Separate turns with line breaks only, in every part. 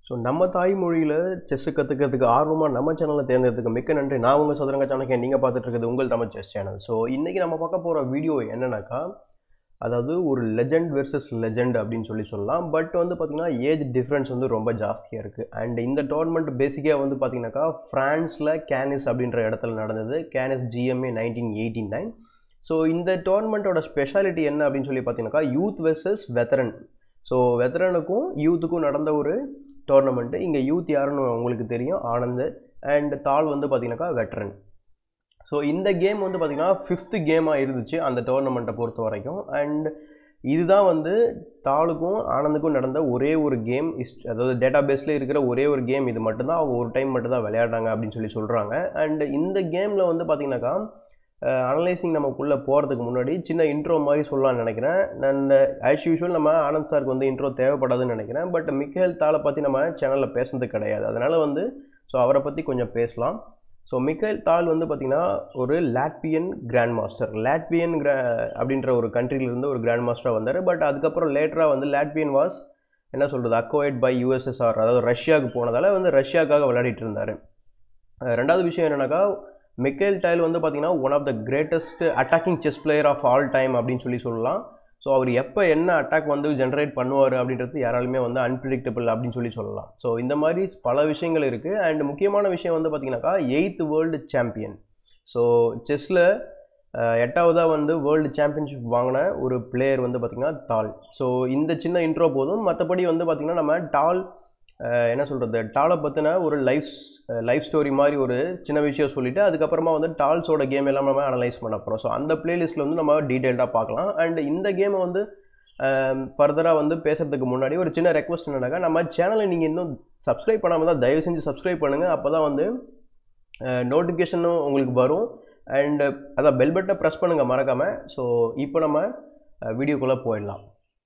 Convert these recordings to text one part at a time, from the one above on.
so நம்ம தாய்மொழியில் chess கற்றுக்கிறதுக்கு ஆர்வமாக நம்ம சேனலை தேர்ந்தெடுத்துக்க மிக்க நன்றி நான் உங்கள் சதுரங்க சாணக்கியன் நீங்கள் பார்த்துட்டு இருக்கிறது உங்கள் தமிழ் செஸ் சேனல் ஸோ இன்றைக்கி நம்ம பார்க்க போகிற வீடியோ என்னன்னாக்கா அதாவது ஒரு லெஜண்ட் வெர்சஸ் லெஜண்ட் அப்படின்னு சொல்லி சொல்லலாம் பட் வந்து பார்த்திங்கன்னா ஏஜ் டிஃப்ரென்ஸ் வந்து ரொம்ப ஜாஸ்தியாக இருக்குது அண்ட் இந்த டோர்னமெண்ட் பேசிக்காக வந்து பார்த்திங்கனாக்கா ஃப்ரான்ஸில் கேனிஸ் அப்படின்ற இடத்துல நடந்தது Cannes GMA nineteen eighty nine so இந்த டோர்னமெண்ட்டோட ஸ்பெஷாலிட்டி என்ன அப்படின்னு சொல்லி பார்த்தீங்கன்னாக்கா யூத் வெர்சஸ் வெத்தரன் ஸோ வெத்தரனுக்கும் யூத்துக்கும் நடந்த ஒரு டோர்னமெண்ட்டு இங்கே யூத் யாருன்னு உங்களுக்கு தெரியும் ஆனந்த் அண்ட் தாள் வந்து பார்த்தீங்கன்னாக்கா வெட்ரன் ஸோ இந்த கேம் வந்து பார்த்திங்கன்னா ஃபிஃப்த்து கேமாக இருந்துச்சு அந்த டோர்னமெண்ட்டை பொறுத்த வரைக்கும் அண்ட் இதுதான் வந்து தாளுக்கும் ஆனந்துக்கும் நடந்த ஒரே ஒரு கேம் இஸ்ட் அதாவது டேட்டா பேஸில் இருக்கிற ஒரே ஒரு கேம் இது மட்டும்தான் அவங்க ஒரு டைம் மட்டும் தான் விளையாடுறாங்க அப்படின்னு சொல்லி சொல்கிறாங்க அண்ட் இந்த கேமில் வந்து பார்த்திங்கனாக்கா அனலைசிங் நமக்குள்ளே போகிறதுக்கு முன்னாடி சின்ன இன்ட்ரோ மாதிரி சொல்லலாம்னு நினைக்கிறேன் நான் ஆஸ் யூஷுவல் நம்ம ஆனந்த் சாருக்கு வந்து இன்ட்ரோ தேவைப்படாதுன்னு நினைக்கிறேன் பட் மிக்கேல் தாளை பற்றி நம்ம சேனலில் பேசுனது கிடையாது அதனால் வந்து ஸோ அவரை பற்றி கொஞ்சம் பேசலாம் ஸோ மிக்கேல் தால் வந்து பார்த்திங்கன்னா ஒரு லாட்வியன் கிராண்ட் மாஸ்டர் லாட்வியன் கிரா அப்படின்ற ஒரு கண்ட்ரியிலிருந்து ஒரு கிராண்ட் மாஸ்டராக வந்தார் பட் அதுக்கப்புறம் லேட்டராக வந்து லாட்வியன் வாஸ் என்ன சொல்கிறது அக்வைட் பை யூஎஸ்எஸ்ஆர் அதாவது ரஷ்யாவுக்கு போனதால் வந்து ரஷ்யாவுக்காக விளையாடிட்டு இருந்தார் ரெண்டாவது விஷயம் என்னென்னாக்கா மிக்கேல் டைல் வந்து பார்த்திங்கன்னா one of the greatest attacking chess player of all time அப்படின்னு சொல்லி சொல்லலாம் ஸோ அவர் எப்போ என்ன அட்டாக் வந்து ஜென்ரேட் பண்ணுவார் அப்படின்றது யாராலுமே வந்து அன்பிரிடிக்டபிள் அப்படின்னு சொல்லி சொல்லலாம் ஸோ இந்த மாதிரி பல விஷயங்கள் இருக்குது அண்ட் முக்கியமான விஷயம் வந்து பார்த்திங்கனாக்கா எயித்து வேர்ல்டு சாம்பியன் ஸோ செஸ்ஸில் எட்டாவதாக வந்து வேர்ல்டு சாம்பியன்ஷிப் வாங்கின ஒரு பிளேயர் வந்து பார்த்திங்கன்னா டால் ஸோ இந்த சின்ன இன்ட்ரோ போதும் மற்றபடி வந்து பார்த்திங்கன்னா நம்ம டால் என்ன சொல்கிறது டாலை பற்றின ஒரு லைஃப் லைஃப் ஸ்டோரி மாதிரி ஒரு சின்ன விஷயம் சொல்லிவிட்டு அதுக்கப்புறமா வந்து டால்ஸோட கேம் எல்லாம் நம்ம அனலைஸ் பண்ண போகிறோம் ஸோ அந்த பிளேலிஸ்ட்டில் வந்து நம்ம டீட்டெயில்டாக பார்க்கலாம் அண்ட் இந்த கேமை வந்து ஃபர்தராக வந்து பேசுகிறதுக்கு முன்னாடி ஒரு சின்ன ரெக்வஸ்ட் என்னன்னாக்கா நம்ம சேனலை நீங்கள் இன்னும் சப்ஸ்கிரைப் பண்ணாமல் தான் தயவு செஞ்சு சப்ஸ்கிரைப் பண்ணுங்கள் அப்போ தான் வந்து நோட்டிஃபிகேஷனும் உங்களுக்கு வரும் அண்டு அதான் பெல் பட்டனை ப்ரெஸ் பண்ணுங்கள் மறக்காமல் ஸோ இப்போ நம்ம வீடியோக்குள்ளே போயிடலாம்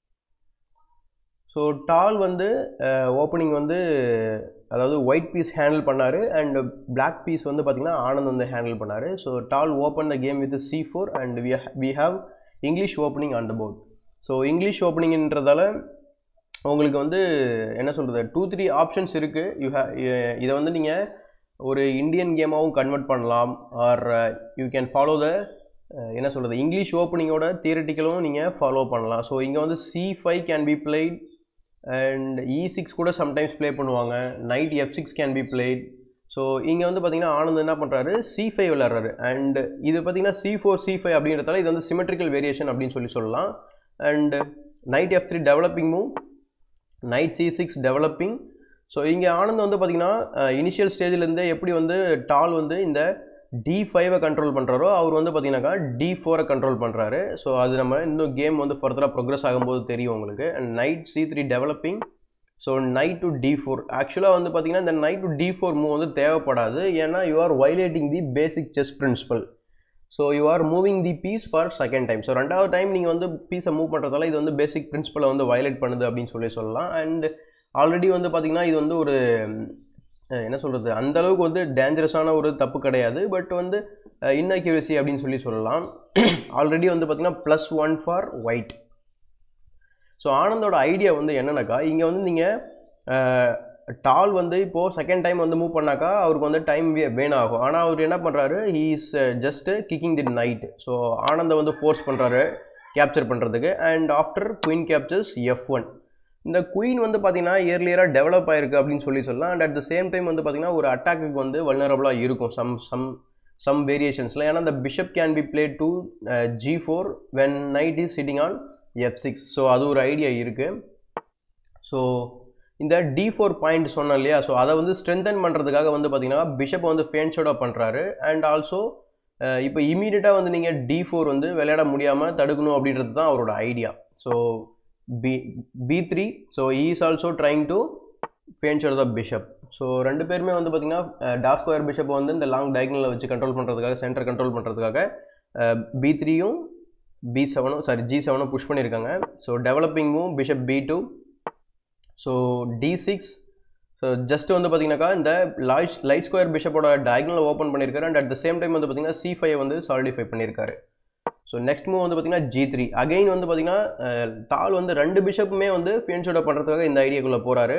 ஸோ டால் வந்து ஓப்பனிங் வந்து அதாவது ஒயிட் பீஸ் ஹேண்டில் பண்ணார் அண்ட் பிளாக் பீஸ் வந்து பார்த்திங்கன்னா ஆனந்த் வந்து ஹேண்டில் பண்ணார் so Tal open the game with C four and we we have English opening on the board so English ஓப்பனிங்ன்றதால உங்களுக்கு வந்து என்ன சொல்கிறது டூ த்ரீ ஆப்ஷன்ஸ் இருக்குது யூ ஹே இதை வந்து நீங்கள் ஒரு இந்தியன் கேமாகவும் கன்வெர்ட் பண்ணலாம் or you can follow the என்ன சொல்கிறது இங்கிலீஷ் ஓப்பனிங்கோட தியரட்டிக்கலும் நீங்கள் ஃபாலோ பண்ணலாம் ஸோ இங்கே வந்து C five can be played and E six கூட சம்டைம்ஸ் ப்ளே பண்ணுவாங்க knight F six can be played so இங்கே வந்து பார்த்திங்கன்னா ஆனந்த் என்ன பண்ணுறாரு சி ஃபைவ் விளாட்றாரு அண்ட் இது பார்த்திங்கன்னா சி ஃபோர் சி ஃபைவ் அப்படின்றதால இது வந்து சிமெட்ரிக்கல் வேரியேஷன் அப்படின்னு சொல்லி சொல்லலாம் and knight F three developing move knight C six developing so இங்கே ஆனந்த் வந்து பார்த்திங்கன்னா இனிஷியல் ஸ்டேஜ்லேருந்தே எப்படி வந்து டால் வந்து இந்த டி ஃபைவை கண்ட்ரோல் பண்ணுறாரோ அவர் வந்து பார்த்தீங்கன்னாக்கா டி ஃபோரை கண்ட்ரோல் பண்ணுறாரு ஸோ அது நம்ம இன்னும் கேம் வந்து ஃபர்தராக ப்ரோக்ரஸ் ஆகும்போது தெரியும் உங்களுக்கு and knight C three developing so knight to D four ஆக்சுவலாக வந்து பார்த்தீங்கன்னா இந்த knight to D four move வந்து தேவைப்படாது ஏன்னா you are violating the basic chess principle so you are moving the piece for second time so ரெண்டாவது time நீங்கள் வந்து பீஸை மூவ் பண்ணுறதால இது வந்து பேசிக் பிரின்சிபலை வந்து வயலேட் பண்ணுது அப்படின்னு சொல்லி சொல்லலாம் அண்ட் ஆல்ரெடி வந்து பார்த்திங்கன்னா இது வந்து ஒரு என்ன சொல்கிறது அந்த அளவுக்கு வந்து டேஞ்சரஸான ஒரு தப்பு கிடையாது பட் வந்து இன்அக்யூரசி அப்படின்னு சொல்லி சொல்லலாம் ஆல்ரெடி வந்து பார்த்திங்கன்னா plus one for white so ஆனந்தோட ஐடியா வந்து என்னன்னாக்கா இங்கே வந்து நீங்கள் டால் வந்து இப்போது செகண்ட் டைம் வந்து மூவ் பண்ணாக்கா அவருக்கு வந்து டைம் வேணாகும் ஆனால் அவர் என்ன பண்ணுறாரு he is just kicking the knight so ஆனந்தை வந்து ஃபோர்ஸ் பண்ணுறாரு கேப்சர் பண்ணுறதுக்கு and after queen captures F one இந்த குயின் வந்து பார்த்தீங்கன்னா இயர்லியராக டெவலப் ஆயிருக்கு அப்படின்னு சொல்லி சொல்லலாம் and at the same time வந்து பார்த்தீங்கன்னா ஒரு அட்டாக்கு வந்து வல்னரபுளாக இருக்கும் சம் சம் சம் வேரியேஷன்ஸில் ஏன்னா இந்த bishop can be played to G four when knight is sitting on F six so அது ஒரு ஐடியா இருக்குது ஸோ இந்த டி ஃபோர் பாயிண்ட் சொன்னோம் இல்லையா ஸோ அதை வந்து ஸ்ட்ரென்தன் பண்ணுறதுக்காக வந்து பார்த்தீங்கன்னா பிஷப் வந்து ஃபேன்ஷோடாக பண்ணுறாரு அண்ட் ஆல்சோ இப்போ இமீடியட்டாக வந்து நீங்கள் டி ஃபோர் வந்து விளையாட முடியாமல் தடுக்கணும் அப்படின்றது தான் அவரோட idea so B B three so is also trying to fianchetto the bishop so ரெண்டு பேருமே வந்து பார்த்திங்கன்னா டாக் ஸ்கொயர் பிஷப்பை வந்து இந்த லாங் டயக்னலில் வச்சு கண்ட்ரோல் பண்ணுறதுக்காக சென்டர் கண்ட்ரோல் பண்ணுறதுக்காக பி த்ரீயும் பி செவனும் சாரி ஜி செவனும் புஷ் பண்ணியிருக்காங்க so developing move bishop B two so D six so just வந்து பார்த்தீங்கன்னாக்கா இந்த லைட் லைட் ஸ்கொயர் பிஷப்போட டயக்னல் ஓப்பன் பண்ணியிருக்காரு and at the same time வந்து பார்த்தீங்கன்னா சி ஃபைவ் வந்து சாலிடிஃபை பண்ணியிருக்காரு ஸோ நெக்ஸ்ட் மூவ் வந்து பார்த்தீங்கன்னா ஜி த்ரீ அகைன் வந்து பார்த்தீங்கன்னா தால் வந்து ரெண்டு பிஷப்புமே வந்து ஃபேன்ஷோட பண்ணுறதுக்காக இந்த ஐடியாக்குள்ளே போகிறாரு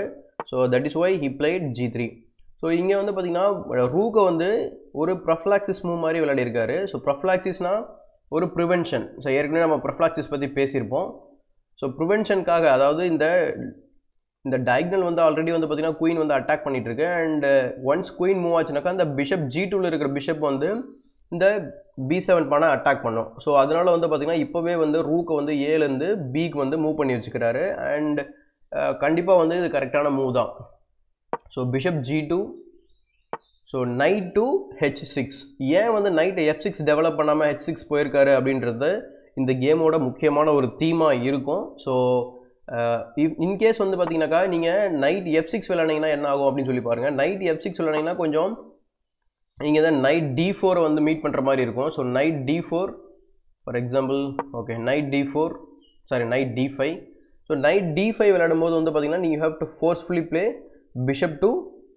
so that is why he played G three so இங்கே வந்து பார்த்தீங்கன்னா ரூக்கை வந்து ஒரு ப்ரஃப்ளாக்சிஸ் மூவ் மாதிரி விளையாடிருக்காரு ஸோ ப்ரஃப்ளாக்சிஸ்னால் ஒரு ப்ரிவென்ஷன் ஸோ ஏற்கனவே நம்ம ப்ரஃப்ளாக்சிஸ் பற்றி பேசியிருப்போம் ஸோ ப்ரிவென்ஷனுக்காக அதாவது இந்த இந்த டயக்னல் வந்து ஆல்ரெடி வந்து பார்த்தீங்கன்னா குயின் வந்து அட்டாக் பண்ணிட்டு இருக்கு அண்ட் ஒன்ஸ் குயின் மூவ் ஆச்சுனாக்கா அந்த பிஷப் ஜி டூவில் இருக்கிற பிஷப் வந்து இந்த பி செவன் பண்ண அட்டாக் பண்ணும் ஸோ அதனால வந்து பார்த்தீங்கன்னா இப்போவே வந்து ரூக்கை வந்து ஏலேருந்து பிக்கு வந்து மூவ் பண்ணி வச்சுக்கிறாரு அண்ட் கண்டிப்பாக வந்து இது கரெக்டான மூவ் தான் so bishop G two so knight to H six ஏன் வந்து நைட் எஃப் சிக்ஸ் டெவலப் பண்ணாமல் ஹெச் சிக்ஸ் போயிருக்காரு அப்படின்றது இந்த கேமோட முக்கியமான ஒரு தீமாக இருக்கும் ஸோ இன்கேஸ் வந்து பார்த்தீங்கன்னாக்கா நீங்கள் நைட் எஃப் சிக்ஸ் விளையாடிங்கன்னா என்ன ஆகும் அப்படின்னு சொல்லி பாருங்கள் நைட் எஃப் சிக்ஸ் விளையாடிங்கன்னா கொஞ்சம் நீங்கள் தான் நைட் டி ஃபோரை வந்து மீட் பண்ணுற மாதிரி இருக்கும் so knight D four for example okay knight D four sorry knight D five so knight D five விளையாடும் போது வந்து பார்த்தீங்கன்னா நீங்கள் have to forcefully play bishop to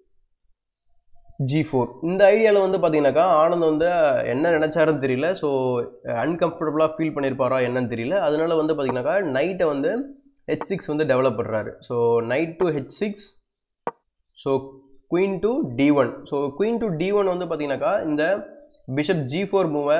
G four இந்த ஐடியாவில் வந்து பார்த்தீங்கன்னாக்கா ஆனந்த் வந்து என்ன நினச்சாருன்னு தெரியல ஸோ அன்கம்ஃபர்டபுளாக ஃபீல் பண்ணியிருப்பாரா என்னன்னு தெரியல அதனால வந்து பார்த்தீங்கன்னாக்கா நைட்டை வந்து ஹெச் சிக்ஸ் வந்து டெவலப் பண்ணுறாரு so knight to H six so queen to D one so queen to D one வந்து பார்த்தீங்கன்னாக்கா இந்த பிஷப் ஜி ஃபோர் மூவை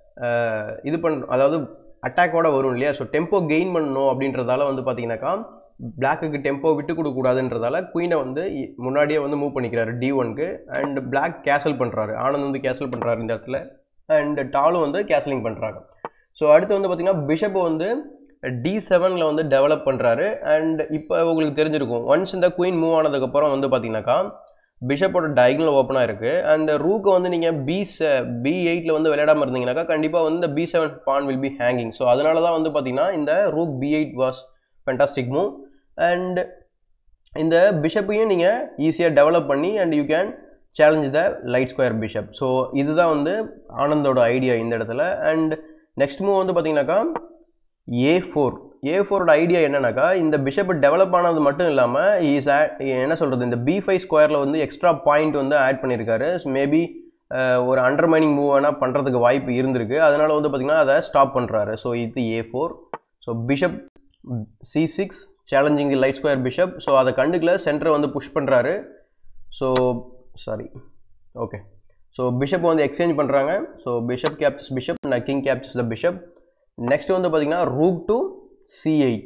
இது பண்ண அதாவது அட்டாக்கோட வரும் இல்லையா ஸோ டெம்போ கெயின் பண்ணணும் அப்படின்றதால வந்து பார்த்தீங்கன்னாக்கா பிளாக்குக்கு டெம்போ விட்டு கொடுக்கக்கூடாதுன்றதால குயினை வந்து முன்னாடியே வந்து மூவ் பண்ணிக்கிறாரு டி ஒனுக்கு அண்ட் பிளாக் கேசல் பண்ணுறாரு ஆனந்த் வந்து கேசல் பண்ணுறாரு இந்த இடத்துல அண்ட் டாலும் வந்து கேசலிங் பண்ணுறாங்க ஸோ அடுத்து வந்து பார்த்திங்கன்னா பிஷப் வந்து டி செவனில் வந்து டெவலப் பண்ணுறாரு அண்ட் இப்போ உங்களுக்கு தெரிஞ்சிருக்கும் ஒன்ஸ் இந்த குயின் மூவ் ஆனதுக்கப்புறம் வந்து பார்த்தீங்கன்னாக்கா பிஷப்போட டயக்னல் ஓப்பனாக இருக்குது அந்த ரூக்கை வந்து நீங்கள் பி செ பி எயிட்டில் வந்து விளையாடாமல் இருந்தீங்கன்னாக்கா கண்டிப்பாக வந்து இந்த B seven pawn will be hanging so அதனால தான் வந்து பார்த்தீங்கன்னா இந்த rook B eight was fantastic move and இந்த பிஷப்பையும் நீங்கள் ஈஸியாக டெவலப் பண்ணி and you can challenge the light square bishop so இதுதான் வந்து ஆனந்தோட ஐடியா இந்த இடத்துல அண்ட் நெக்ஸ்ட் மூவ் வந்து பார்த்தீங்கன்னாக்கா ஏ ஃபோர் ஏ ஃபோரோட ஐடியா என்னன்னாக்கா இந்த பிஷப் டெவலப் ஆனது மட்டும் இல்லாமல் இஸ் என்ன சொல்கிறது இந்த பி ஃபைவ் ஸ்கொயரில் வந்து எக்ஸ்ட்ரா பாயிண்ட் வந்து ஆட் பண்ணியிருக்காரு மேபி ஒரு அண்டர் மைனிங் மூவ் வேணால் பண்ணுறதுக்கு வாய்ப்பு இருந்திருக்கு அதனால் வந்து பார்த்திங்கன்னா அதை ஸ்டாப் பண்ணுறாரு ஸோ இது A four so bishop C six challenging the light square bishop so அதை கண்டுக்கல சென்டரை வந்து புஷ் பண்ணுறாரு so sorry okay so bishop வந்து எக்ஸ்சேஞ்ச் பண்ணுறாங்க ஸோ பிஷப் கேப்சஸ் பிஷப் நான் king captures the bishop next வந்து பார்த்திங்கன்னா rook to C eight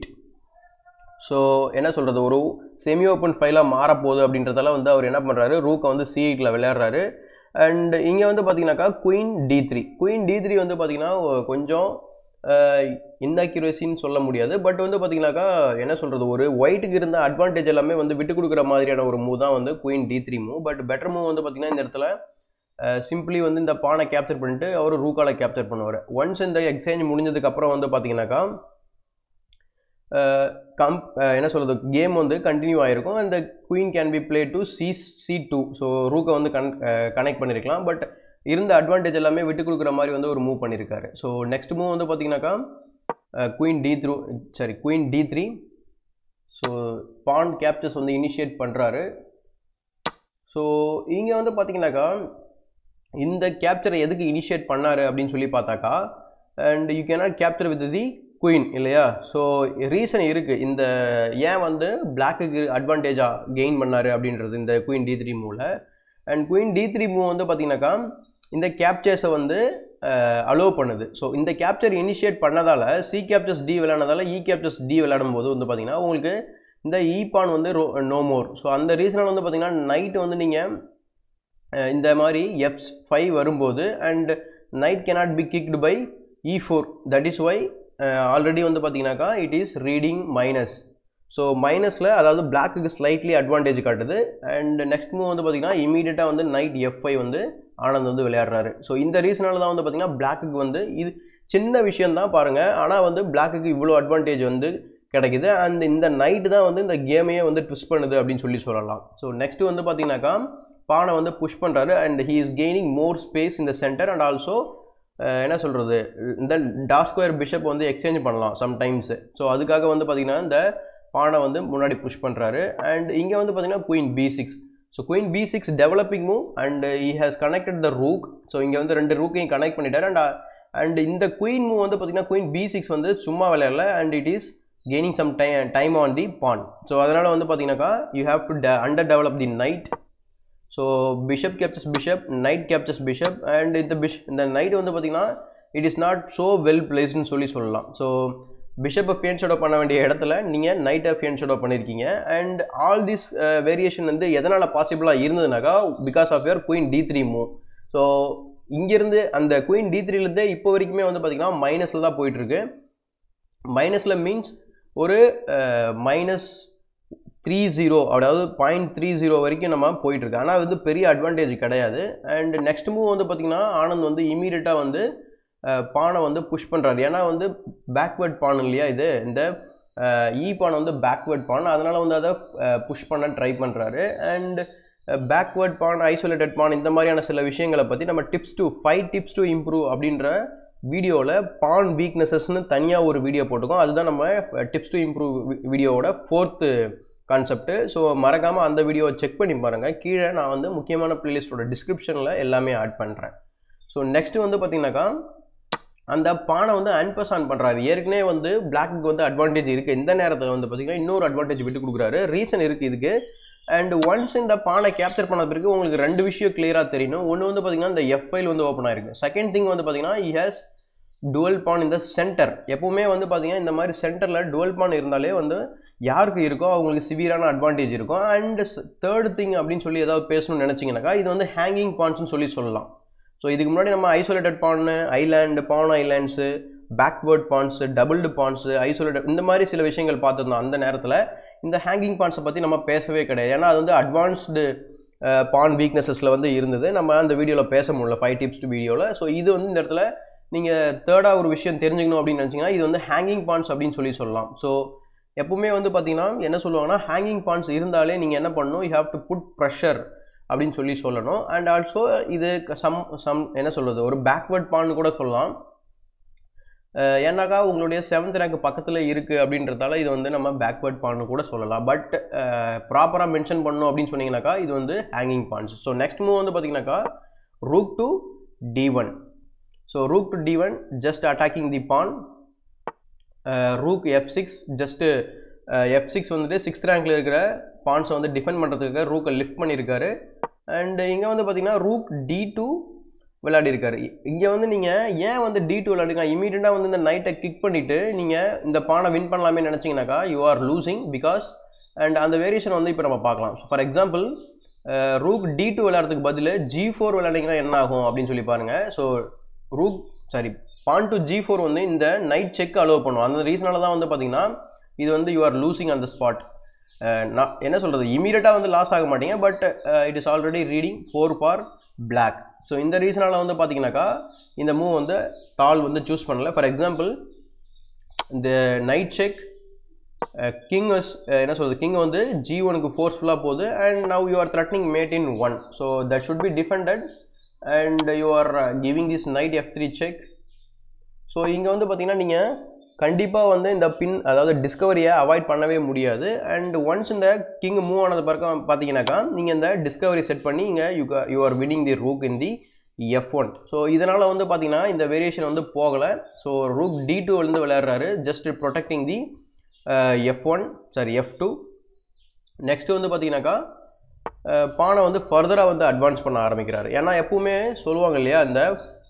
so என்ன சொல்கிறது ஒரு செமி ஓப்பன் ஃபைலாக மாறப்போகுது அப்படின்றதால வந்து அவர் என்ன பண்ணுறாரு ரூக்கை வந்து சி எயிட்டில் விளையாடுறாரு அண்ட் இங்கே வந்து பார்த்தீங்கன்னாக்கா queen D three queen D three வந்து பார்த்திங்கன்னா கொஞ்சம் இன்அக்யூரேசின்னு சொல்ல முடியாது பட் வந்து பார்த்தீங்கன்னாக்கா என்ன சொல்கிறது ஒரு ஒயிட்டுக்கு இருந்த அட்வான்டேஜ் எல்லாமே வந்து விட்டு கொடுக்குற மாதிரியான ஒரு மூவ் தான் வந்து queen D three move but better move வந்து பார்த்திங்கன்னா இந்த இடத்துல சிம்பிளி வந்து இந்த பானை கேப்சர் பண்ணிட்டு அவர் ரூக்கால கேப்சர் பண்ணுவார் ஒன்ஸ் இந்த எக்ஸ்சேஞ்ச் முடிஞ்சதுக்கப்புறம் வந்து பார்த்தீங்கன்னாக்கா கம் என்ன சொல்கிறது கேம் வந்து கண்டினியூ ஆகிருக்கும் அந்த queen can be played to C C two so ரூக்கை வந்து கன் கனெக்ட் பண்ணியிருக்கலாம் பட் இருந்த அட்வான்டேஜ் எல்லாமே விட்டு கொடுக்குற மாதிரி வந்து ஒரு மூவ் பண்ணியிருக்காரு ஸோ நெக்ஸ்ட் மூவ் வந்து பார்த்தீங்கன்னாக்கா queen D through sorry queen D three so bond captures வந்து இனிஷியேட் பண்ணுறாரு ஸோ இங்கே வந்து பார்த்தீங்கன்னாக்கா இந்த கேப்சரை எதுக்கு இனிஷியேட் பண்ணார் அப்படின்னு சொல்லி பார்த்தாக்கா and you cannot capture with the queen இல்லையா ஸோ ரீசன் இருக்குது இந்த ஏன் வந்து பிளாக்குக்கு அட்வான்டேஜாக கெயின் பண்ணார் அப்படின்றது இந்த குயின் டி த்ரீ மூவில் and queen D three move வந்து பார்த்தீங்கன்னாக்கா இந்த கேப்சர்ஸை வந்து அலோவ் பண்ணுது ஸோ இந்த கேப்சர் இனிஷியேட் பண்ணதால் சி கேப்சர்ஸ் டி விளையாடுறதால இ கேப்சர்ஸ் டி விளையாடும் போது வந்து பார்த்தீங்கன்னா உங்களுக்கு இந்த ஈபான் வந்து ரோ நோ மோர் ஸோ அந்த ரீசனால் வந்து பார்த்தீங்கன்னா நைட்டு வந்து நீங்கள் இந்த மாதிரி எஃப் ஃபைவ் வரும்போது and knight cannot be kicked by E four that is why already வந்து பார்த்தீங்கன்னாக்கா it is reading minus so மைனஸில் அதாவது பிளாக்குக்கு ஸ்லைட்லி அட்வான்டேஜ் காட்டுது அண்ட் நெக்ஸ்ட் மூவ் வந்து பார்த்தீங்கன்னா இமீடியட்டாக வந்து நைட் எஃப் ஃபைவ் வந்து ஆனந்த் வந்து விளையாடுறாரு ஸோ இந்த ரீசனால தான் வந்து பார்த்தீங்கன்னா பிளாக்குக்கு வந்து இது சின்ன விஷயம் தான் பாருங்கள் ஆனால் வந்து பிளாக்குக்கு இவ்வளோ அட்வான்டேஜ் வந்து கிடைக்குது அண்ட் இந்த நைட்டு தான் வந்து இந்த கேமையே வந்து ட்விஸ்ட் பண்ணுது அப்படின்னு சொல்லி சொல்லலாம் ஸோ நெக்ஸ்ட் வந்து பார்த்தீங்கன்னாக்கா பானை வந்து புஷ் பண்ணுறாரு and he is gaining more space இந்த சென்டர் அண்ட் ஆல்சோ என்ன சொல்கிறது இந்த டாக் ஸ்கொயர் பிஷப் வந்து எக்ஸ்சேஞ்ச் பண்ணலாம் சம்டைம்ஸு ஸோ அதுக்காக வந்து பார்த்திங்கன்னா இந்த பானை வந்து முன்னாடி புஷ் பண்ணுறாரு அண்ட் இங்கே வந்து பார்த்திங்கன்னா queen B six so queen B six developing move and he has connected the rook so இங்கே வந்து ரெண்டு ரூக்கையும் கனெக்ட் பண்ணிட்டார் அண்ட் அண்ட் இந்த குயின் மூவ் வந்து பார்த்திங்கன்னா குயின் பி சிக்ஸ் வந்து சும்மா விளையாடல and it is gaining some ti time on the pawn so அதனால் வந்து பார்த்தீங்கன்னாக்கா you have to the undevelop the knight so bishop captures bishop knight captures bishop and இந்த fish இந்த knight வந்து பார்த்தீங்கன்னா it is not so well பிளேஸ்டுன்னு சொல்லி சொல்லலாம் ஸோ பிஷப்பை ஃபேன் ஷோடோ பண்ண வேண்டிய இடத்துல நீங்கள் நைட்டை ஃபேன் ஷோடோ பண்ணியிருக்கீங்க அண்ட் ஆல் திஸ் வேரியேஷன் வந்து எதனால் பாசிபிளாக இருந்ததுனாக்கா because of your queen D three move so இங்கேருந்து அந்த குயின் டி த்ரீலேருந்தே இப்போ வரைக்குமே வந்து பார்த்திங்கன்னா மைனஸில் தான் போயிட்டுருக்கு மைனஸில் மீன்ஸ் ஒரு மைனஸ் த்ரீ ஜீரோ அதாவது பாயிண்ட் த்ரீ ஜீரோ வரைக்கும் நம்ம போயிட்டுருக்கு ஆனால் வந்து பெரிய அட்வான்டேஜ் கிடையாது அண்ட் நெக்ஸ்ட் மூவ் வந்து பார்த்திங்கன்னா ஆனந்த் வந்து இமீடியட்டாக வந்து பானை வந்து புஷ் பண்ணுறாரு ஏன்னா வந்து பேக்வேர்ட் பான் இல்லையா இது இந்த இ பான் வந்து பேக்வேர்ட் பான் அதனால் வந்து அதை புஷ் பண்ண ட்ரை பண்ணுறாரு and backward pawn isolated pawn இந்த மாதிரியான சில விஷயங்களை பற்றி நம்ம tips to five tips to improve அப்படின்ற வீடியோவில் பான் வீக்னஸஸ்னு தனியாக ஒரு வீடியோ போட்டிருக்கோம் அதுதான் நம்ம டிப்ஸ் டு இம்ப்ரூவ் வீடியோவோட ஃபோர்த்து கான்செப்ட்டு ஸோ மறக்காமல் அந்த வீடியோவை செக் பண்ணி பாருங்கள் கீழே நான் வந்து முக்கியமான ப்ளேலிஸ்ட்டோட டிஸ்கிரிப்ஷனில் எல்லாமே ஆட் பண்ணுறேன் ஸோ நெக்ஸ்ட்டு வந்து பார்த்தீங்கன்னாக்கா அந்த பானை வந்து அன்பஸ் ஆன் பண்ணுறாரு ஏற்கனவே வந்து பிளாக்கு வந்து அட்வான்டேஜ் இருக்குது இந்த நேரத்தில் வந்து பார்த்திங்கன்னா இன்னொரு அட்வான்டேஜ் விட்டு கொடுக்குறாரு ரீசன் இருக்குது இதுக்கு அண்ட் ஒன்ஸ் இந்த பானை கேப்சர் பண்ண பிறகு உங்களுக்கு ரெண்டு விஷயம் கிளியராக தெரியணும் ஒன்று வந்து பார்த்திங்கன்னா இந்த எஃப் ஃபைல் வந்து ஓப்பன் ஆயிருக்கு செகண்ட் திங் வந்து பார்த்திங்கன்னா இ ஹேஸ் டுவெல் பான் இந்த சென்டர் எப்பவுமே வந்து பார்த்தீங்கன்னா இந்த மாதிரி சென்டரில் டுவெல் பான் இருந்தாலே வந்து யாருக்கு இருக்கோ அவங்களுக்கு சிவியரான அட்வான்டேஜ் இருக்கும் அண்ட் தேர்ட் திங் அப்படின்னு சொல்லி ஏதாவது பேசணும்னு நினச்சிங்கனாக்கா இது வந்து ஹேங்கிங் பான்ஸ்னு சொல்லி சொல்லலாம் ஸோ இதுக்கு முன்னாடி நம்ம ஐசோலேட்டட் பான்னு island pawn islands backward pawns doubled pawns isolated இந்த மாதிரி சில விஷயங்கள் பார்த்துருந்தோம் அந்த நேரத்தில் இந்த ஹேங்கிங் பான்ஸை பற்றி நம்ம பேசவே கிடையாது ஏன்னா அது வந்து அட்வான்ஸ்டு பான் வீக்னஸஸில் வந்து இருந்தது நம்ம அந்த வீடியோவில் பேச முடியல ஃபைவ் டிப்ஸ் டு வீடியோவில் ஸோ இது வந்து இந்த இடத்துல நீங்கள் தேர்டாக ஒரு விஷயம் தெரிஞ்சுக்கணும் அப்படின்னு நினச்சிங்கன்னா இது வந்து ஹேங்கிங் பான்ஸ் அப்படின்னு சொல்லி சொல்லலாம் ஸோ எப்பவுமே வந்து பார்த்தீங்கன்னா என்ன சொல்லுவாங்கன்னா ஹேங்கிங் பான்ஸ் இருந்தாலே நீங்கள் என்ன பண்ணணும் you have to put pressure அப்படின்னு சொல்லி சொல்லணும் அண்ட் ஆல்சோ இது சம் சம் என்ன சொல்கிறது ஒரு பேக்வேர்ட் பான் கூட சொல்லலாம் ஏன்னாக்கா உங்களுடைய செவன்த் ரேங்க் பக்கத்தில் இருக்குது அப்படின்றதால இது வந்து நம்ம பேக்வேர்ட் பான்னு கூட சொல்லலாம் பட் ப்ராப்பராக மென்ஷன் பண்ணணும் அப்படின்னு சொன்னீங்கன்னாக்கா இது வந்து hanging pawns so next move வந்து பார்த்தீங்கன்னாக்கா rook to D one so rook to D one just attacking the pawn rook F six just F six வந்துட்டு சிக்ஸ்த் ரேங்க்கில் இருக்கிற பான்ஸை வந்து டிஃபெண்ட் பண்ணுறதுக்காக ரூக்கை லிஃப்ட் பண்ணியிருக்காரு அண்ட் இங்கே வந்து பார்த்தீங்கன்னா ரூக் டி டூ விளையாடிருக்காரு இங்கே வந்து நீங்கள் ஏன் வந்து டி டூ விளையாடுங்க இமீடியட்டாக வந்து இந்த நைட்டை கிக் பண்ணிவிட்டு நீங்கள் இந்த பானை வின் பண்ணலாமே நினச்சிங்கனாக்கா you are losing because and அந்த வேரியேஷன் வந்து இப்போ நம்ம பார்க்கலாம் for example rook d two விளையாடுறதுக்கு பதில் ஜி ஃபோர் விளையாடிங்கன்னா என்ன ஆகும் அப்படின்னு சொல்லி பாருங்கள் so rook sorry pawn to G four வந்து இந்த நைட் செக் அலோவ் பண்ணும் அந்த ரீசனால தான் வந்து பார்த்தீங்கன்னா இது வந்து யூ ஆர் லூசிங் அந்த ஸ்பாட் நான் என்ன சொல்கிறது இமீடியட்டாக வந்து லாஸ் ஆக மாட்டீங்க but it is already reading four for black so இந்த ரீசனால் வந்து பார்த்தீங்கன்னாக்கா இந்த மூவ் வந்து டால் வந்து சூஸ் பண்ணல ஃபார் எக்ஸாம்பிள் இந்த நைட் செக் கிங் என்ன சொல்கிறது கிங் வந்து ஜி ஒனுக்கு ஃபோர்ஸ்ஃபுல்லாக போகுது and now you are threatening mate in one so that should be defended and you are giving this knight F three check so இங்கே வந்து பார்த்தீங்கன்னா நீங்கள் கண்டிப்பாக வந்து இந்த பின் அதாவது டிஸ்கவரியை அவாய்ட் பண்ணவே முடியாது அண்ட் ஒன்ஸ் இந்த கிங் மூவ் ஆனது பிறகு பார்த்தீங்கன்னாக்கா நீங்கள் இந்த டிஸ்கவரி செட் பண்ணி இங்கே you you are winning the rook in the f one so இதனால் வந்து பார்த்தீங்கன்னா இந்த வேரியேஷன் வந்து போகலை ஸோ ரூக் டி டூ வந்து விளையாடுறாரு just protecting the f one sorry f two next வந்து பார்த்தீங்கன்னாக்கா பானை வந்து ஃபர்தராக வந்து அட்வான்ஸ் பண்ண ஆரம்பிக்கிறாரு ஏன்னா எப்பவுமே சொல்லுவாங்க இல்லையா இந்த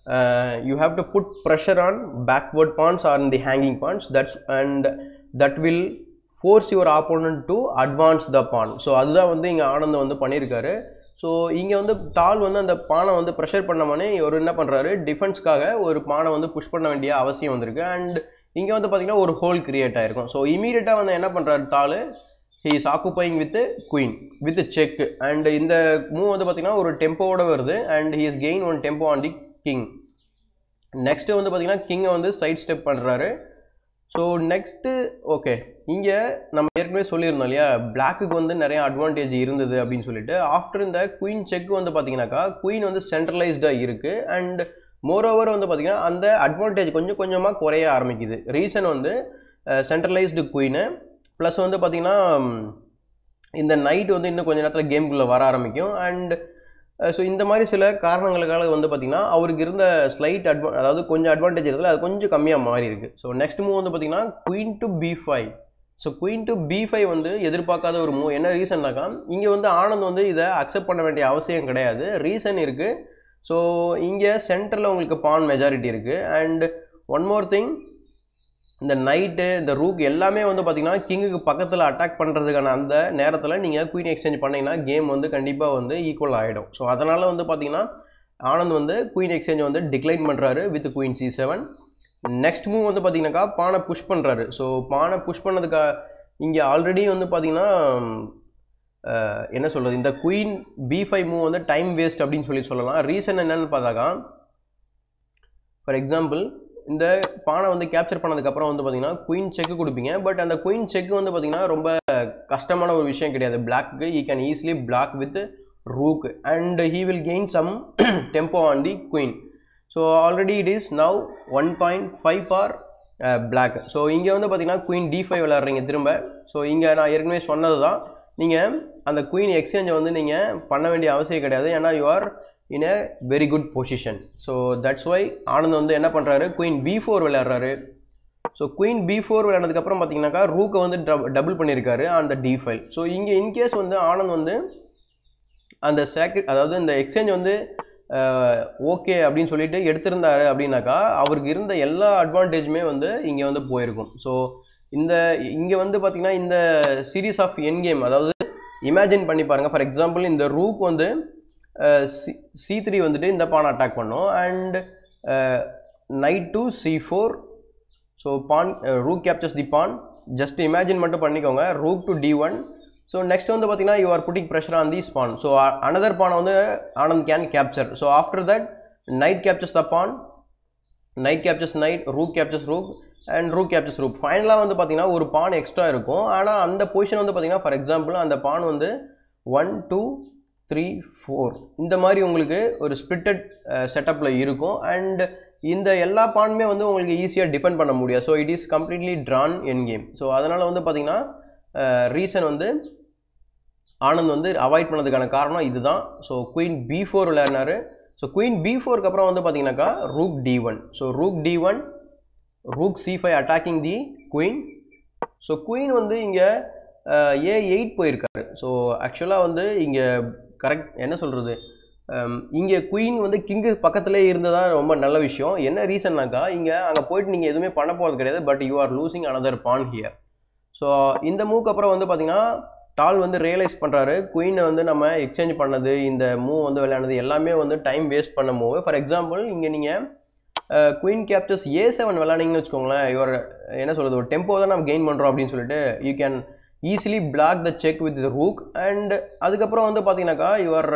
you have to put pressure on backward pawns or the hanging pawns that's and that will force your opponent to advance the pawn so அதுதான் வந்து இங்கே ஆனந்த் வந்து பண்ணியிருக்காரு ஸோ இங்கே வந்து டால் வந்து அந்த பானை வந்து ப்ரெஷர் பண்ணமோனே இவர் என்ன பண்ணுறாரு டிஃபென்ஸ்க்காக ஒரு பானை வந்து புஷ் பண்ண வேண்டிய அவசியம் வந்திருக்கு அண்ட் இங்கே வந்து பார்த்திங்கன்னா ஒரு ஹோல் கிரியேட் ஆகிருக்கும் ஸோ இமீடியட்டாக வந்து என்ன பண்ணுறாரு Tal he is occupying with queen with check and இந்த மூவ் வந்து பார்த்திங்கன்னா ஒரு டெம்போவோட வருது and he is gain one tempo on the king next வந்து பார்த்திங்கன்னா கிங்கை வந்து சைட் ஸ்டெப் பண்ணுறாரு ஸோ நெக்ஸ்ட்டு ஓகே இங்கே நம்ம ஏற்கனவே சொல்லியிருந்தோம் இல்லையா பிளாக்குக்கு வந்து நிறைய அட்வான்டேஜ் இருந்தது அப்படின்னு சொல்லிட்டு ஆஃப்டர் இந்த குயின் செக் வந்து பார்த்தீங்கன்னாக்கா குயின் வந்து சென்ட்ரலைஸ்டாக இருக்குது அண்ட் மோரோவர் வந்து பார்த்திங்கன்னா அந்த அட்வான்டேஜ் கொஞ்சம் கொஞ்சமாக குறைய ஆரம்பிக்குது ரீசன் வந்து சென்ட்ரலைஸ்டு குயின்னு ப்ளஸ் வந்து பார்த்திங்கன்னா இந்த நைட் வந்து இன்னும் கொஞ்சம் நேரத்தில் கேம்குள்ளே வர ஆரம்பிக்கும் அண்ட் ஸோ இந்த மாதிரி சில காரணங்களுக்காக வந்து பார்த்திங்கன்னா அவருக்கு இருந்த ஸ்லைட் அட்வா அதாவது கொஞ்சம் அட்வான்டேஜ் இருந்தது அது கொஞ்சம் கம்மியாக மாறி இருக்குது ஸோ நெக்ஸ்ட் மூவ் வந்து பார்த்திங்கன்னா queen to b five so queen to b five வந்து எதிர்பார்க்காத ஒரு மூவ் என்ன ரீசன்னாக்கா இங்கே வந்து ஆனந்த் வந்து இதை அக்செப்ட் பண்ண வேண்டிய அவசியம் கிடையாது ரீசன் இருக்குது ஸோ இங்கே சென்டரில் உங்களுக்கு பான் மெஜாரிட்டி இருக்குது அண்ட் ஒன் மோர் திங் இந்த நைட்டு இந்த ரூக் எல்லாமே வந்து பார்த்தீங்கன்னா கிங்குக்கு பக்கத்தில் அட்டாக் பண்ணுறதுக்கான அந்த நேரத்தில் நீங்கள் குயின் எக்ஸ்சேஞ்ச் பண்ணிங்கன்னா கேம் வந்து கண்டிப்பாக வந்து ஈக்குவல் ஆகிடும் ஸோ அதனால் வந்து பார்த்தீங்கன்னா ஆனந்த் வந்து குயின் எக்ஸ்சேஞ்ச் வந்து டிக்ளைன் பண்ணுறாரு with queen c seven next move வந்து பார்த்தீங்கன்னாக்கா பானை புஷ் பண்ணுறாரு ஸோ பானை புஷ் பண்ணதுக்கா இங்கே ஆல்ரெடி வந்து பார்த்தீங்கன்னா அஹ், என்ன சொல்கிறது இந்த குயின் பி ஃபைவ் மூவ் வந்து டைம் வேஸ்ட் அப்படின்னு சொல்லி சொல்லலாம் ரீசன் என்னன்னு பார்த்தாக்கா ஃபார் எக்ஸாம்பிள் இந்த பானை வந்து கேப்சர் பண்ணதுக்கப்புறம் வந்து பார்த்தீங்கன்னா குயின் செக்கு கொடுப்பீங்க பட் அந்த குயின் செக் வந்து பார்த்தீங்கன்னா ரொம்ப கஷ்டமான ஒரு விஷயம் கிடையாது பிளாக்கு he can easily block with rook and he will gain some tempo on the queen so already it is now one point five for black so இங்கே வந்து பார்த்தீங்கன்னா குயின் டி ஃபைவ் விளாட்றீங்க திரும்ப ஸோ இங்கே நான் ஏற்கனவே சொன்னது தான் நீங்கள் அந்த குயின் எக்ஸ்சேஞ்சை வந்து நீங்கள் பண்ண வேண்டிய அவசியம் கிடையாது ஏன்னா you are in a very good position so that's why Anand வந்து என்ன பண்ணுறாரு குயின் பி ஃபோர் விளையாடுறாரு ஸோ குயின் பி ஃபோர் விளையாடுறதுக்கப்புறம் பார்த்தீங்கன்னாக்கா ரூக்கை வந்து டபுள் பண்ணியிருக்காரு அந்த டி ஃபைல் ஸோ இங்கே இன்கேஸ் வந்து ஆனந்த் வந்து அந்த சேக்ரி அதாவது இந்த எக்ஸ்சேஞ்ச் வந்து ஓகே அப்படின்னு சொல்லிட்டு எடுத்திருந்தாரு அப்படின்னாக்கா அவருக்கு இருந்த எல்லா அட்வான்டேஜுமே வந்து இங்கே வந்து போயிருக்கும் ஸோ இந்த இங்கே வந்து பார்த்தீங்கன்னா இந்த சீரீஸ் ஆஃப் என் கேம் அதாவது இமேஜின் பண்ணி பாருங்கள் ஃபார் எக்ஸாம்பிள் இந்த ரூக் வந்து சி சி த்ரீ வந்துட்டு இந்த பான் அட்டாக் பண்ணும் and knight to c four so pawn rook captures the pawn just imagine மட்டும் பண்ணிக்கோங்க rook to D one so next வந்து பார்த்தீங்கன்னா you are putting pressure on the pawn so another பானை வந்து Anand can capture so after that knight captures the pawn night captures knight rook captures rook and rook captures rook ஃபைனலாக வந்து பார்த்தீங்கன்னா ஒரு பான் extra இருக்கும் ஆனால் அந்த பொசிஷன் வந்து பார்த்தீங்கன்னா ஃபார் எக்ஸாம்பிள் அந்த பான் வந்து ஒன் டூ த்ரீ ஃபோர் இந்த மாதிரி உங்களுக்கு ஒரு ஸ்பிரிட்டட் செட்டப்பில் இருக்கும் அண்ட் இந்த எல்லா பானுமே வந்து உங்களுக்கு ஈஸியாக டிஃபெண்ட் பண்ண முடியாது so it is completely drawn end game so அதனால் வந்து பார்த்தீங்கன்னா ரீசன் வந்து ஆனந்த் வந்து அவாய்ட் பண்ணதுக்கான காரணம் இதுதான் ஸோ குயின் பி ஃபோர் விளையாடினாரு ஸோ குயின் பி ஃபோருக்கு அப்புறம் வந்து பார்த்தீங்கன்னாக்கா rook d one so rook d one rook c five attacking the queen so queen வந்து இங்கே ஏ எயிட் போயிருக்காரு ஸோ ஆக்சுவலாக வந்து இங்கே கரெக்ட் என்ன சொல்கிறது இங்கே குயின் வந்து கிங்கு பக்கத்துலேயே இருந்ததா ரொம்ப நல்ல விஷயம் என்ன ரீசன்னாக்கா இங்கே அங்கே போயிட்டு நீங்கள் எதுவுமே பண்ண போகிறது கிடையாது but you are losing another pawn here so இந்த மூக்கு அப்புறம் வந்து பார்த்தீங்கன்னா டால் வந்து ரியலைஸ் பண்ணுறாரு குயினை வந்து நம்ம எக்ஸ்சேஞ்ச் பண்ணது இந்த மூவ் வந்து விளையாடுறது எல்லாமே வந்து டைம் வேஸ்ட் பண்ண மூவ் ஃபார் எக்ஸாம்பிள் இங்கே நீங்கள் குயின் கேப்டர்ஸ் ஏ செவன் விளாண்டிங்கன்னு வச்சுக்கோங்களேன் இவர் என்ன சொல்கிறது ஒரு டெம்போ தான் நம்ம கெயின் பண்ணுறோம் அப்படின்னு சொல்லிட்டு you can easily block the check with rook and அதுக்கப்புறம் வந்து பார்த்தீங்கன்னாக்கா யுவர்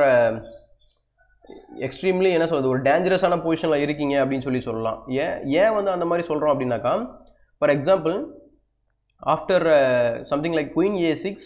எக்ஸ்ட்ரீம்லி என்ன சொல்கிறது ஒரு டேஞ்சரஸான பொசிஷனில் இருக்கீங்க அப்படின்னு சொல்லி சொல்லலாம் ஏன் ஏன் வந்து அந்த மாதிரி சொல்கிறோம் அப்படின்னாக்கா for example after something like queen a six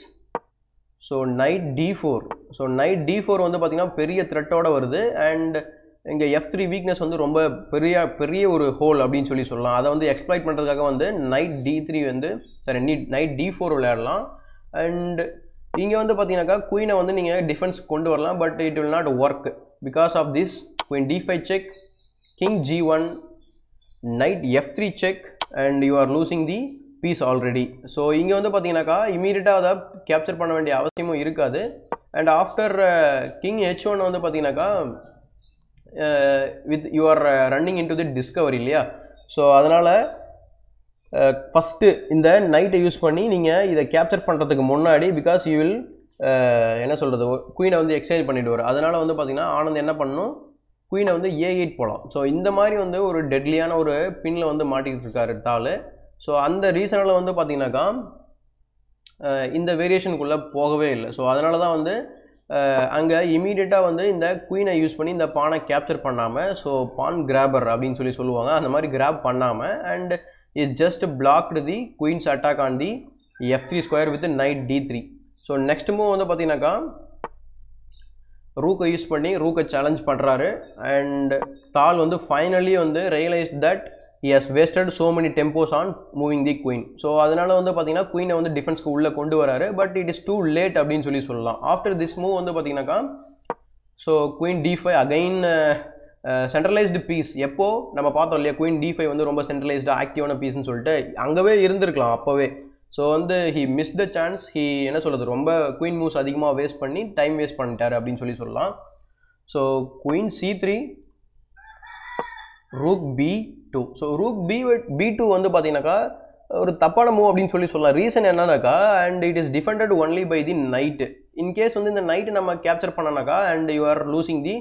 so knight D four so knight D four வந்து பார்த்திங்கன்னா பெரிய த்ரெட்டோட வருது அண்ட் இங்கே எஃப் த்ரீ வீக்னஸ் வந்து ரொம்ப பெரிய பெரிய ஒரு ஹோல் அப்படின்னு சொல்லி சொல்லலாம் அதை வந்து எக்ஸ்ப்ளாய்ட் பண்ணுறதுக்காக வந்து நைட் டி த்ரீ வந்து சரி நீ நைட் டி ஃபோர் விளையாடலாம் அண்ட் இங்கே வந்து பார்த்தீங்கன்னாக்கா குயினை வந்து நீங்கள் டிஃபென்ஸ் கொண்டு வரலாம் but it will not work because of this queen d five check king g one knight F three check and you are losing the piece already so இங்கே வந்து பார்த்தீங்கன்னாக்கா இமீடியட்டாக அதை கேப்சர் பண்ண வேண்டிய அவசியமும் இருக்காது and after king h one வந்து பார்த்தீங்கன்னாக்கா with you are running in to the discovery இல்லையா ஸோ அதனால் ஃபஸ்ட்டு இந்த நைட்டை யூஸ் பண்ணி நீங்கள் இதை கேப்சர் பண்ணுறதுக்கு முன்னாடி பிகாஸ் யூ வில் என்ன சொல்கிறது குயினை வந்து எக்ஸ்சேஞ்ச் பண்ணிவிடுவார் அதனால் வந்து பார்த்தீங்கன்னா ஆனந்த் என்ன பண்ணணும் குயினை வந்து ஏ எயிட் போகலாம் ஸோ இந்த மாதிரி வந்து ஒரு டெட்லியான ஒரு பின்னில் வந்து மாட்டிக்கிட்டு இருக்காரு தாள் ஸோ அந்த ரீசனில் வந்து பார்த்தீங்கன்னாக்கா இந்த வேரியேஷனுக்குள்ளே போகவே இல்லை ஸோ அதனால தான் வந்து அங்கே இமீடியட்டாக வந்து இந்த குயினை யூஸ் பண்ணி இந்த பானை கேப்சர் பண்ணாமல் ஸோ பான் கிராபர் அப்படின்னு சொல்லி சொல்லுவாங்க அந்த மாதிரி கிராப் பண்ணாமல் and is just blocked the queen's attack on the f three square with knight d three so next move வந்து பார்த்தீங்கன்னாக்கா ரூக்கை யூஸ் பண்ணி ரூக்கை சேலஞ்ச் பண்ணுறாரு அண்ட் தால் வந்து ஃபைனலி வந்து realise that he has wasted so many tempos on moving the queen so அதனால் வந்து பார்த்தீங்கன்னா குயினை வந்து டிஃபென்ஸ்க்கு உள்ளே கொண்டு வராரு but it is too late அப்படின்னு சொல்லி சொல்லலாம் ஆஃப்டர் திஸ் மூவ் வந்து பார்த்தீங்கன்னாக்கா so queen d five again centralised piece எப்போ நம்ம பார்த்தோம் இல்லையா குயின் டி ஃபைவ் வந்து ரொம்ப சென்ட்ரலைஸ்டு ஆக்டிவான பீஸ்னு சொல்லிட்டு அங்கவே இருந்திருக்கலாம் அப்போவே ஸோ வந்து he miss the chance he என்ன சொல்கிறது ரொம்ப குயின் மூவ்ஸ் அதிகமாக வேஸ்ட் பண்ணி டைம் வேஸ்ட் பண்ணிட்டாரு அப்படின்னு சொல்லி சொல்லலாம் so queen c three rook b two so rook b b two வந்து பார்த்தீங்கன்னாக்கா ஒரு தப்பான மூவ் அப்படின்னு சொல்லி சொல்லலாம் ரீசன் என்னன்னாக்கா and it is defended only by the knight in case வந்து இந்த நைட்டு நம்ம கேப்சர் பண்ணனாக்கா and you are losing the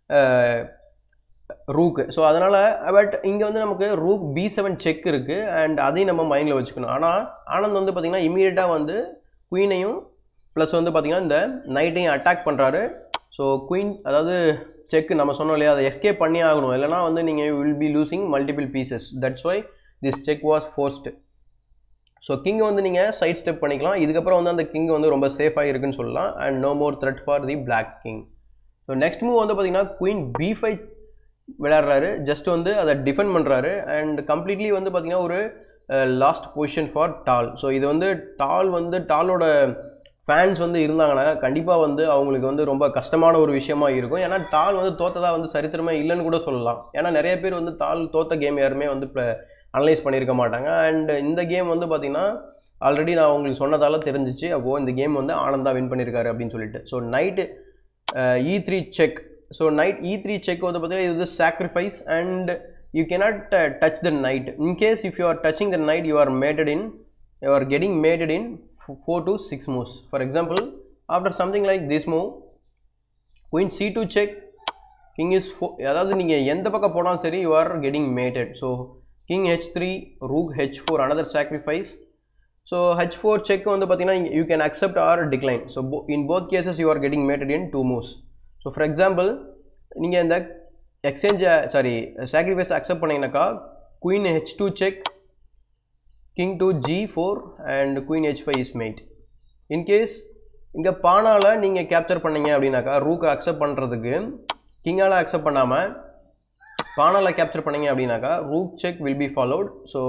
rook so அதனால் பட் இங்கே வந்து நமக்கு ரூக் பி செவன் செக் இருக்குது அண்ட் அதையும் நம்ம மைண்டில் வச்சுக்கணும் ஆனால் ஆனந்த் வந்து பார்த்திங்கன்னா இமீடியட்டாக வந்து குயினையும் ப்ளஸ் வந்து பார்த்திங்கன்னா இந்த நைட்டையும் அட்டாக் பண்ணுறாரு ஸோ குயின் அதாவது செக் நம்ம சொன்னோம் இல்லையா அதை எஸ்கேப் பண்ணி ஆகணும் இல்லைனா வந்து நீங்கள் will be losing multiple pieces that's why this check was forced so king வந்து நீங்கள் சைட் ஸ்டெப் பண்ணிக்கலாம் இதுக்கப்புறம் வந்து அந்த கிங் வந்து ரொம்ப சேஃபாக இருக்குன்னு சொல்லலாம் and no more threat for the black king so next move வந்து பார்த்தீங்கன்னா குயின் பி ஃபைவ் விளையாடுறாரு ஜஸ்ட் வந்து அதை டிஃபெண்ட் பண்ணுறாரு அண்ட் கம்ப்ளீட்லி வந்து பார்த்தீங்கன்னா ஒரு lost position for Tal so இது வந்து டால் வந்து டாலோட ஃபேன்ஸ் வந்து இருந்தாங்கன்னா கண்டிப்பாக வந்து அவங்களுக்கு வந்து ரொம்ப கஷ்டமான ஒரு விஷயமா இருக்கும் ஏன்னா டால் வந்து தோத்ததா வந்து சரித்திரமே இல்லைன்னு கூட சொல்லலாம் ஏன்னா நிறைய பேர் வந்து டால் தோத்த கேம் யாருமே வந்து அனலைஸ் பண்ணியிருக்க மாட்டாங்க அண்ட் இந்த கேம் வந்து பார்த்திங்கன்னா ஆல்ரெடி நான் உங்களுக்கு சொன்னதால தெரிஞ்சிச்சு அப்போது இந்த கேம் வந்து ஆனந்தா வின் பண்ணியிருக்காரு அப்படின்னு சொல்லிட்டு so knight e three check so knight e three check வந்து பார்த்தீங்கன்னா இது sacrifice and you cannot touch the knight in case if you are touching the knight you are mated in you are getting mated in four to six moves for example after something like this move queen c two check king is ஃபோ அதாவது நீங்கள் எந்த பக்கம் போனாலும் சரி you are getting mated so king H three rook h four another sacrifice so h four check வந்து பார்த்தீங்கன்னா you can accept or decline so in both cases you are getting mated in two moves so for example நீங்கள் இந்த எக்ஸ்சேஞ்சை sorry sacrifice accept பண்ணிங்கனாக்கா queen h two check king to G four and queen h five is mate in case இங்கே பானால் நீங்கள் capture பண்ணீங்க அப்படின்னாக்கா ரூக்கை accept பண்ணுறதுக்கு கிங்கால் அக்செப்ட் பண்ணாமல் பானால் கேப்சர் பண்ணீங்க அப்படின்னாக்கா rook check will be followed so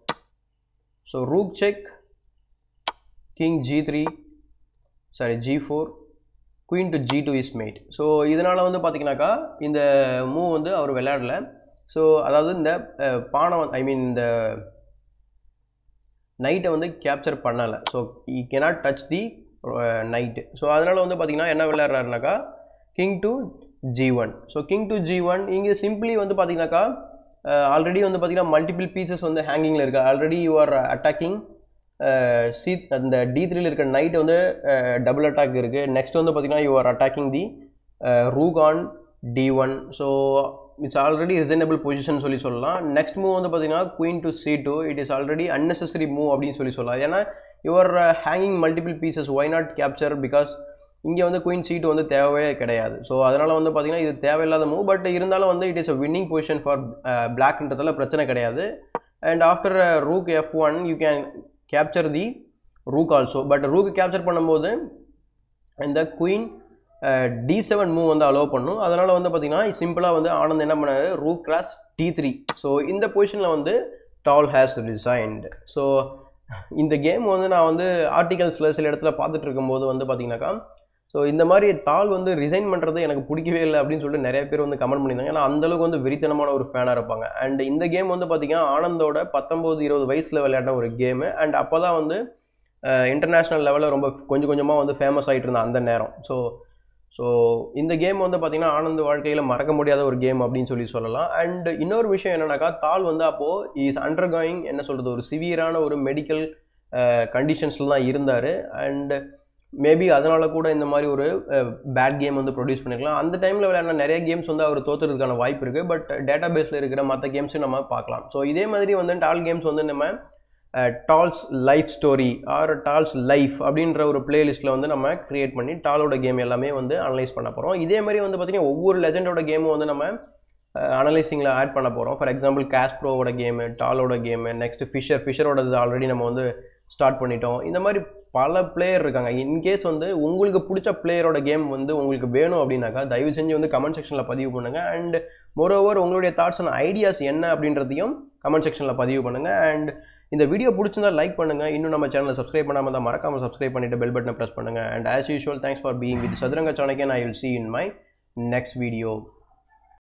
so rook check king g three sorry g four queen to g two is mate so இதனால் வந்து பார்த்தீங்கன்னாக்கா இந்த மூவ் வந்து அவர் விளையாடல ஸோ அதாவது இந்த பானை ஐ மீன் இந்த நைட்டை வந்து கேப்சர் பண்ணலை so he cannot touch the knight so அதனால் வந்து பார்த்தீங்கன்னா என்ன விளையாடுறாருனாக்கா king to g one so king to g one இங்கே சிம்பிளி வந்து பார்த்தீங்கன்னாக்கா ஆல்ரெடி வந்து பார்த்தீங்கன்னா மல்டிபிள் பீசஸ் வந்து ஹேங்கிங்கில் இருக்குது already you are attacking c அந்த டி த்ரீல இருக்க நைட் வந்து டபுள் அட்டாக் இருக்குது நெக்ஸ்ட் வந்து பார்த்தீங்கன்னா you are attacking the rook on d one so it's already reasonable position சொல்லி சொல்லலாம் நெக்ஸ்ட் மூவ் வந்து பார்த்தீங்கன்னா queen to c two it is already unnecessary move அப்படின்னு சொல்லி சொல்லலாம் ஏன்னா your hanging multiple pieces why not capture because இங்கே வந்து குயின் சீட்டு வந்து தேவையே கிடையாது ஸோ அதனால் வந்து பார்த்தீங்கன்னா இது தேவையில்லாத மூவ் பட் இருந்தாலும் வந்து it is a winning position for பிளாக்ன்றதால பிரச்சனை கிடையாது and after rook f one you can capture the rook also but rook capture பண்ணும்போது இந்த குயின் டி செவன் மூவ் வந்து அலோவ் பண்ணும் அதனால் வந்து பார்த்திங்கன்னா சிம்பிளாக வந்து ஆனந்த் என்ன பண்ணாரு rook cross d three so இந்த பொசிஷனில் வந்து டால் ஹேஸ் ரிசைன்டு ஸோ இந்த கேம் வந்து நான் வந்து ஆர்டிகல்ஸில் சில இடத்துல பார்த்துட்டு இருக்கும்போது வந்து பார்த்தீங்கன்னாக்கா ஸோ இந்த மாதிரி தாள் வந்து ரிசைன் பண்ணுறது எனக்கு பிடிக்கவே இல்லை அப்படின்னு சொல்லிட்டு நிறைய பேர் வந்து கமெண்ட் பண்ணியிருந்தாங்க ஏன்னா அந்தளவுக்கு வந்து வெறித்தனமான ஒரு ஃபேனாக இருப்பாங்க அண்ட் இந்த கேம் வந்து பார்த்தீங்கன்னா ஆனந்தோட பத்தொம்போது இருபது வயசில் விளையாடின ஒரு கேமு அண்ட் அப்போ தான் வந்து இன்டர்நேஷ்னல் லெவலில் ரொம்ப கொஞ்சம் கொஞ்சமாக வந்து ஃபேமஸ் ஆகிட்டு இருந்தேன் அந்த நேரம் ஸோ ஸோ இந்த கேம் வந்து பார்த்திங்கன்னா ஆனந்த் வாழ்க்கையில் மறக்க முடியாத ஒரு கேம் அப்படின்னு சொல்லி சொல்லலாம் அண்ட் இன்னொரு விஷயம் என்னன்னாக்கா தாள் வந்து அப்போது இஸ் அண்டர் கோயிங் என்ன சொல்கிறது ஒரு சிவியரான ஒரு மெடிக்கல் கண்டிஷன்ஸில் தான் இருந்தார் அண்ட் மேபி அதனால் கூட இந்த மாதிரி ஒரு பேட் கேம் வந்து ப்ரொடியூஸ் பண்ணிக்கலாம் அந்த டைமில் விளையாடின நிறைய கேம்ஸ் வந்து அவர் தோற்றுறதுக்கான வாய்ப்பு இருக்குது பட் டேட்டா பேஸில் இருக்கிற மற்ற கேம்ஸும் நம்ம பார்க்கலாம் ஸோ இதே மாதிரி வந்து டால் கேம்ஸ் வந்து நம்ம Tal's life story or Tal's life அப்படின்ற ஒரு பிளேலிஸ்ட்டில் வந்து நம்ம க்ரியேட் பண்ணி டாலோட கேம் எல்லாமே வந்து அனலைஸ் பண்ண போகிறோம் இதே மாதிரி வந்து பார்த்திங்கன்னா ஒவ்வொரு லெஜண்டோட கேமும் வந்து நம்ம அனலைசிங்கில் ஆட் பண்ண போகிறோம் ஃபார் எக்ஸாம்பிள் கேஸ்ப்ரோவோட கேமு டாலோட கேமு நெக்ஸ்ட் ஃபிஷர் ஃபிஷரோடது ஆல்ரெடி நம்ம வந்து ஸ்டார்ட் பண்ணிட்டோம் இந்த மாதிரி பல பிளேயர் இருக்காங்க இன்கேஸ் வந்து உங்களுக்கு பிடிச்ச பிளேயரோட கேம் வந்து உங்களுக்கு வேணும் அப்படின்னாக்கா தயவு செஞ்சு வந்து கமெண்ட் செக்ஷனில் பதிவு பண்ணுங்கள் அண்ட் மோரோவர் உங்களுடைய தாட்ஸ் அண்ட் ஐடியாஸ் என்ன அப்படின்றதையும் கமெண்ட் செக்ஷனில் பதிவு பண்ணுங்கள் அண்ட் இந்த வீடியோ பிடிச்சிருந்தா லைக் பண்ணுங்கள் இன்னும் நம்ம சேனலை சப்ஸ்கிரைப் பண்ணாமல் தான் மறக்காமல் சப்ஸ்கிரைப் பண்ணிவிட்டு பெல் பட்டனை ப்ரெஸ் பண்ணுங்கள் and as usual thanks for being with Sathuranga Chanakyan I will see in my next video